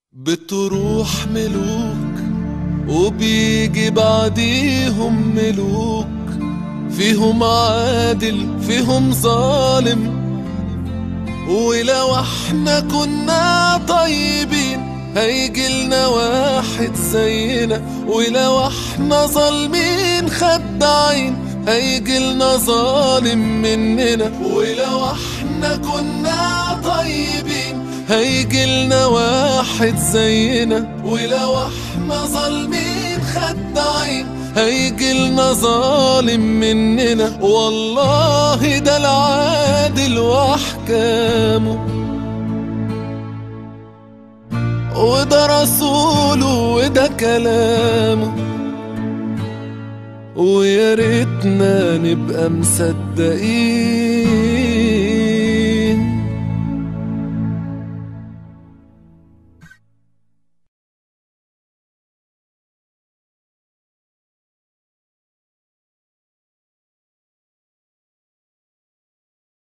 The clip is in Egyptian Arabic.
بتروح ملوك وبيجي بعديهم ملوك فيهم عادل فيهم ظالم ولو احنا كنا طيبين هيجيلنا واحد زينا ولو احنا ظالمين خداعين هيجيلنا ظالم مننا ولو احنا كنا طيبين هيجيلنا واحد زينا ولو احنا ظالمين خداعين هيجيلنا ظالم مننا والله ده العادل واحكامه وده رسوله وده كلامه ويا ريتنا نبقى مصدقين